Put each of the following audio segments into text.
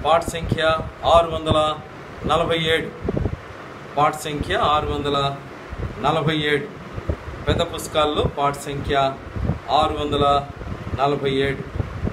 పాఠ సంఖ్య ఆరు వందల నలభై ఏడు పాఠ సంఖ్య ఆరు వందల నలభై ఏడు పెద్ద పుస్తకాల్లో పాఠ సంఖ్య ఆరు వందల నలభై ఏడు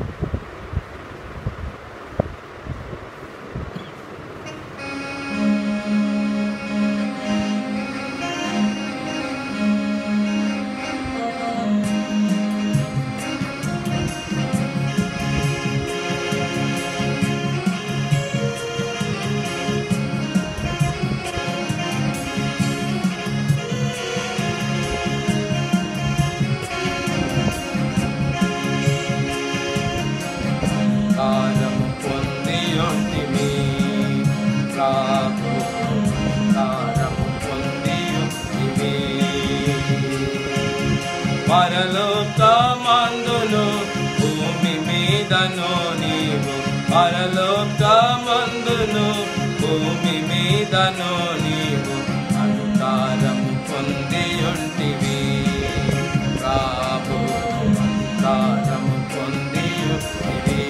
కారము పొందియుంటిమి ప్రభు కారము పొందియుంటిమి పరలోకమందును భూమి మీదను నీవు పరలోకమందును భూమి మీదను నీవు అధికారము పొందియుంటివి ప్రభు అధికారము పొందియుంటివి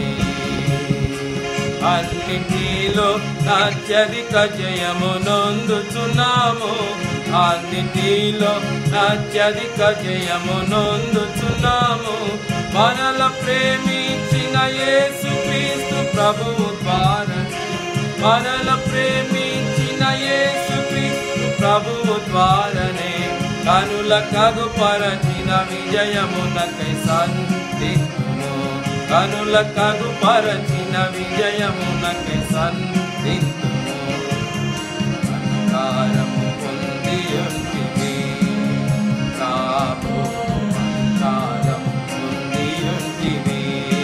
అన్నిటిలో అత్యధిక జయము నొందుచున్నాము అన్నిటిలో అత్యధిక జయము నొందుచున్నాము మనల ప్రేమించిన యేసు క్రీస్తు ప్రభువు ద్వారా మనల ప్రేమించిన యేసు క్రీస్తు ప్రభువు ద్వారానే కనుల కగు పరచిన విజయమునకై సంతిత్తుము కనుల కగు పరచిన విజయమునకై సంతిత్తుము అధికారము పొందియుంటివి ప్రభు అధికారము పొందియుంటివి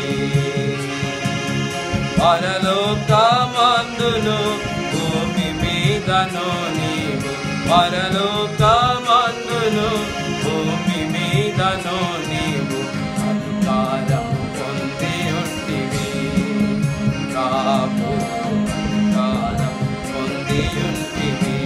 పరలోకమందును భూమి మీదను నీవు పరలోకమందును భూమి మీదను నీవు అధికారము పొంది ఉంటివి ప్రభు అధికారము పొంది ఉంటివి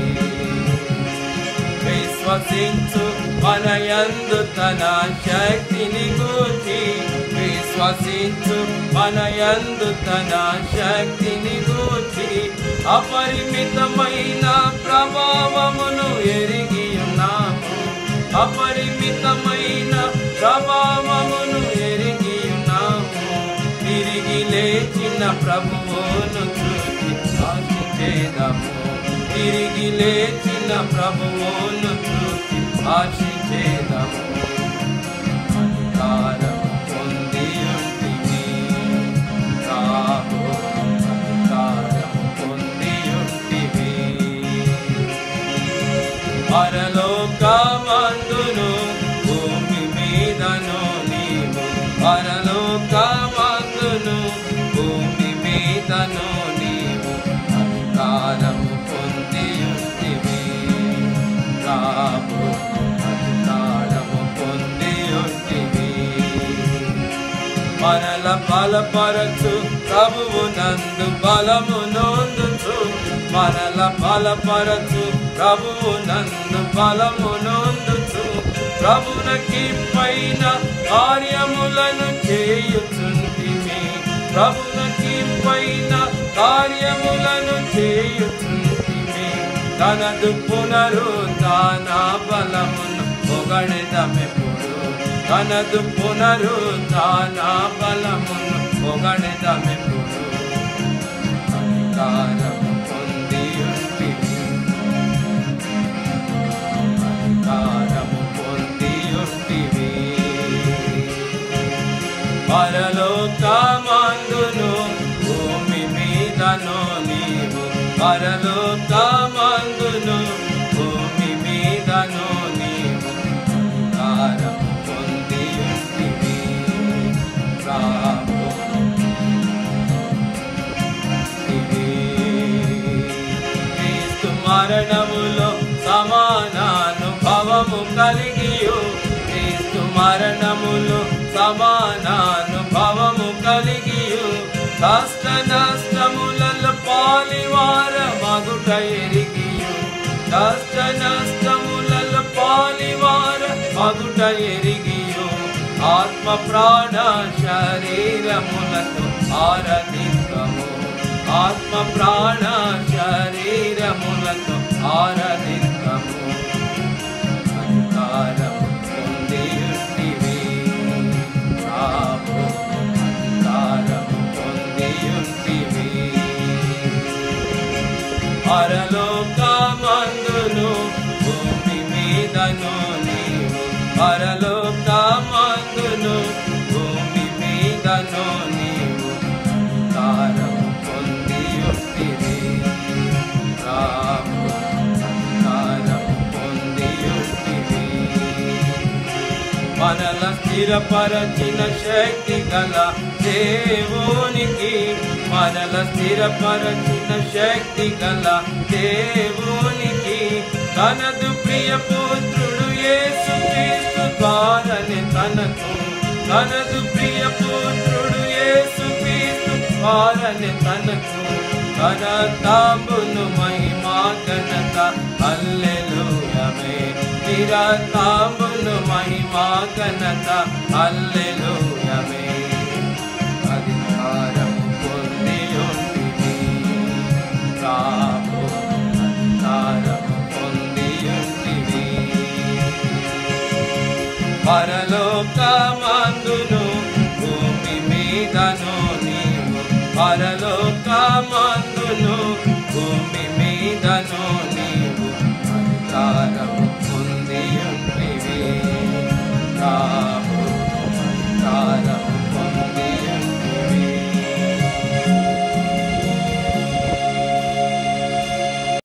విశ్వసించు మన యందు తన శక్తిని గూర్చి విశ్వసించు మన యందు తన శక్తిని గూర్చి అపరిమితమైన ప్రభావమును ఎరిగి ఉన్నాము అపరిమితమైన ప్రభావమును ఎరిగి ఉన్నాము తిరిగి లేచిన ప్రభువును చూసి ఆశించేదము తిరిగి లేచిన ప్రభువును చూసి ఆశించేదము అధికారము పొంది ఉంటివి ప్రభు అధికారము పొంది ఉంటివి పరలోకమందును భూమి మీదను నీవు పరలోకమందును భూమి మీదను నీవు అధికారము పొంది ఉంటివి ప్రభు అధికారము పొంది ఉంటివి మనల బలపరచు ప్రభువు నందు బలము నొందుచు మనల బలపరచు ప్రభువు నందు బలము నొందుచు ప్రభునకి పైన కార్యములను చేయుచుంటిమి ప్రభునకి పైన కార్యములను చేయుచుంటిమి తనదు పునరుద్ధాన బలమును పొగడెదమెప్పుడు తనదు పునరుద్ధాన బలమును పొగడెదమెప్పుడు అధికారము పొంది ఉంటివి అధికారము పొంది ఉంటివి పరలోకమందును భూమి మీదను నీవు పరలోకమందును భూమి మీదను నీవు అధికారము పొంది ఉంటివి ప్రభు క్రీస్తు మరణములో సమానానుభవము కలిగియు క్రీస్తు మరణములో సమానానుభవము కలిగియు కష్ట నష్టములలో పాలివార మగుట ఎరిగియు కష్ట నష్టములలో పాలివార మగుట ఎరిగియు ఆత్మ ప్రాణ శరీరములతో ఆరాధింపము ఆత్మ ప్రాణ శరీరములతో ఆరాధించము అధికారము పొందియుంటివి రాబో అధికారము పొందియుంటివి పరలోకమందును భూమి మీదను నీవు పరలోకమందును భూమి మీదను నీవు అధికారము పొందియుంటివి రాబో అధికారము పొందియుంటివి మనల స్థిరపరచిన శక్తి గల దేవునికి మనల స్థిరపరచిన శక్తి గల దేవునికి తనదు ప్రియ పుత్రుడు యేసు క్రీస్తు ద్వారని తనకు తనదు ప్రియ పుత్రుడు యేసు క్రీస్తు ద్వారని తనకు తన తాంబును మహిమా ఘనత హల్లెలూయమే నిరతాంబును మహిమా ఘనత హల్లెలూయమే అధికారం పొంది ఉంటివి రాబో అధికారం పొంది ఉంటివి పరలోకమందును భూమి మీదను నీవు పరలోకమందును భూమి మీదను